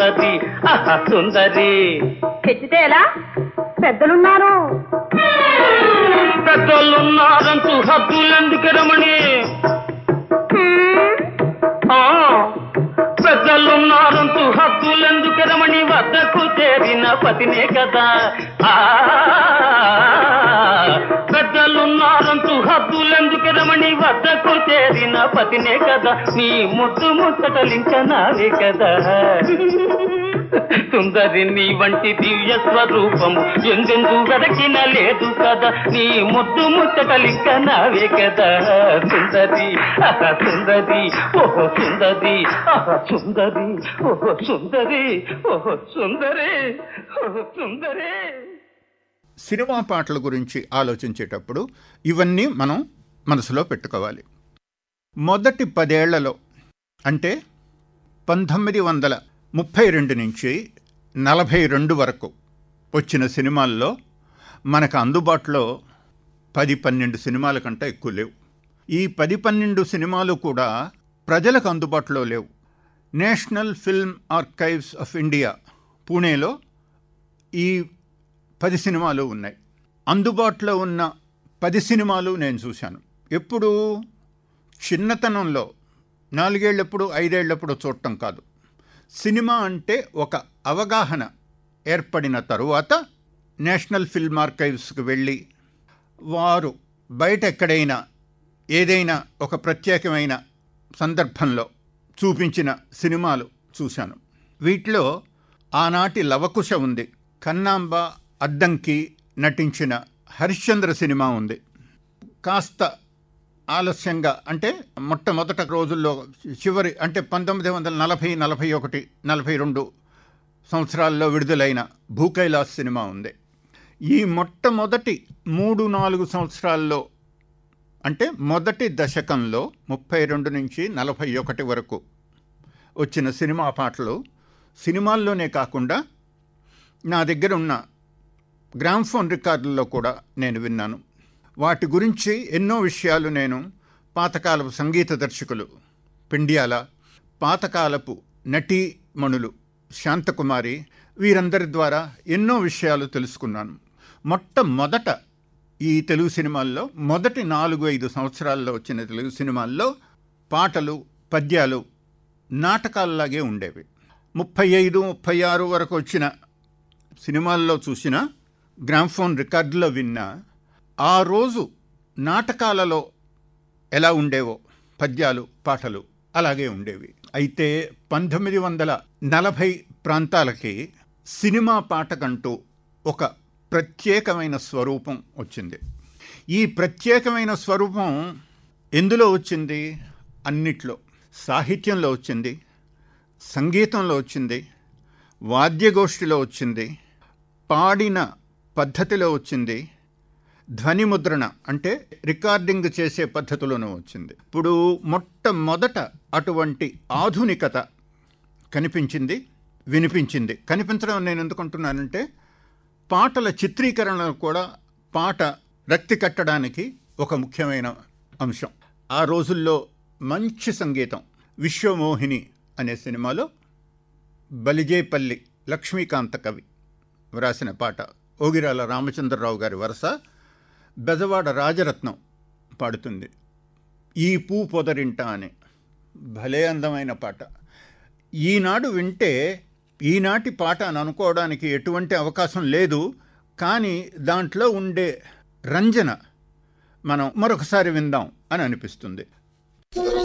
సుందరి ఆహా సుందరి తెచ్చితే ఎలా పెద్దలున్నారు పెద్దోళ్ళున్నారంటూ హద్దులెందుకు రమణి ఆ, పెద్దలున్నారంటూ హద్దులెందుకు రమణి వద్దకు చేరిన పతినే కదా ఆ, పెద్దలున్నారంటూ హద్దులెందుకు రమణి వద్దకు చేరిన పతినే కదా నీ ముద్దు ముచ్చటలించనావే కదా సుందరి నీ వంటి దివ్య స్వరూపము ఎందెందు వెదకిన లేదు కదా నీ ముద్దు ముచ్చటలింక నావే కదా సుందరి ఆహా సుందరి ఓహో సుందరి ఆహా సుందరి ఓహో సుందరి ఓహో సుందరి ఓహో సుందరి సినిమా పాటల గురించి ఆలోచించేటప్పుడు ఇవన్నీ మనం మనసులో పెట్టుకోవాలి మొదటి పదేళ్లలో అంటే పంతొమ్మిది వందల ముప్పై రెండు నుంచి నలభై రెండు వరకు వచ్చిన సినిమాల్లో మనకు అందుబాటులో పది పన్నెండు సినిమాల కంటే ఎక్కువ లేవు ఈ పది పన్నెండు సినిమాలు కూడా ప్రజలకు అందుబాటులో లేవు national film archives of India పూణేలో ఈ పది సినిమాలు ఉన్నాయి అందుబాటులో ఉన్న పది సినిమాలు నేను చూశాను ఎప్పుడు చిన్నతనంలో నాలుగేళ్ళెప్పుడు ఐదేళ్లప్పుడు చూడటం కాదు సినిమా అంటే ఒక అవగాహన ఏర్పడిన తరువాత నేషనల్ ఫిల్మ్ ఆర్కైవ్స్కి వెళ్ళి వారు బయట ఎక్కడైనా ఏదైనా ఒక ప్రత్యేకమైన సందర్భంలో చూపించిన సినిమాలు చూశాను వీటిలో ఆనాటి లవకుశ ఉంది కన్నాంబ అద్దంకి నటించిన హరిశ్చంద్ర సినిమా ఉంది కాస్త ఆలస్యంగా అంటే మొట్టమొదట రోజుల్లో చివరి అంటే పంతొమ్మిది వందల నలభై నలభై ఒకటి నలభై రెండు సంవత్సరాల్లో విడుదలైన భూకైలాస్ సినిమా ఉంది ఈ మొట్టమొదటి మూడు నాలుగు సంవత్సరాల్లో అంటే మొదటి దశకంలో ముప్పై రెండు నుంచి నలభై ఒకటి వరకు వచ్చిన సినిమా పాటలు సినిమాల్లోనే కాకుండా నా దగ్గర ఉన్న గ్రామ్ఫోన్ రికార్డుల్లో కూడా నేను విన్నాను వాటి గురించి ఎన్నో విషయాలు నేను పాతకాలపు సంగీత దర్శకులు పిండియాల పాతకాలపు నటీమణులు శాంతకుమారి వీరందరి ద్వారా ఎన్నో విషయాలు తెలుసుకున్నాను మొట్టమొదట ఈ తెలుగు సినిమాల్లో మొదటి నాలుగు ఐదు సంవత్సరాల్లో వచ్చిన తెలుగు సినిమాల్లో పాటలు పద్యాలు నాటకాల్లాగే ఉండేవి ముప్పై ఐదు ముప్పై ఆరు వరకు వచ్చిన సినిమాల్లో చూసిన గ్రామ్ఫోన్ రికార్డులో విన్న ఆ రోజు నాటకాలలో ఎలా ఉండేవో పద్యాలు పాటలు అలాగే ఉండేవి అయితే పంతొమ్మిది వందల నలభై ప్రాంతాలకి సినిమా పాటకంటూ ఒక ప్రత్యేకమైన స్వరూపం వచ్చింది ఈ ప్రత్యేకమైన స్వరూపం ఎందులో వచ్చింది అన్నిట్లో సాహిత్యంలో వచ్చింది సంగీతంలో వచ్చింది వాద్యగోష్ఠిలో వచ్చింది పాడిన పద్ధతిలో వచ్చింది ధ్వని ముద్రణ అంటే రికార్డింగ్ చేసే పద్ధతిలోనూ వచ్చింది ఇప్పుడు మొట్టమొదట అటువంటి ఆధునికత కనిపించింది వినిపించింది కనిపించడం నేను ఎందుకుంటున్నానంటే పాటల చిత్రీకరణ కూడా పాట రక్తి కట్టడానికి ఒక ముఖ్యమైన అంశం ఆ రోజుల్లో మంచి సంగీతం విశ్వమోహిని అనే సినిమాలో బలిజేపల్లి లక్ష్మీకాంత కవి వ్రాసిన పాట ఓగిరాల రామచంద్రరావు గారి వరస బెజవాడ రాజరత్నం పాడుతుంది ఈ పూ పొదరింట అని భలే అందమైన పాట ఈనాడు వింటే ఈనాటి పాట అని అనుకోవడానికి ఎటువంటి అవకాశం లేదు కానీ దాంట్లో ఉండే రంజన మనం మరొకసారి విందాం అని అనిపిస్తుంది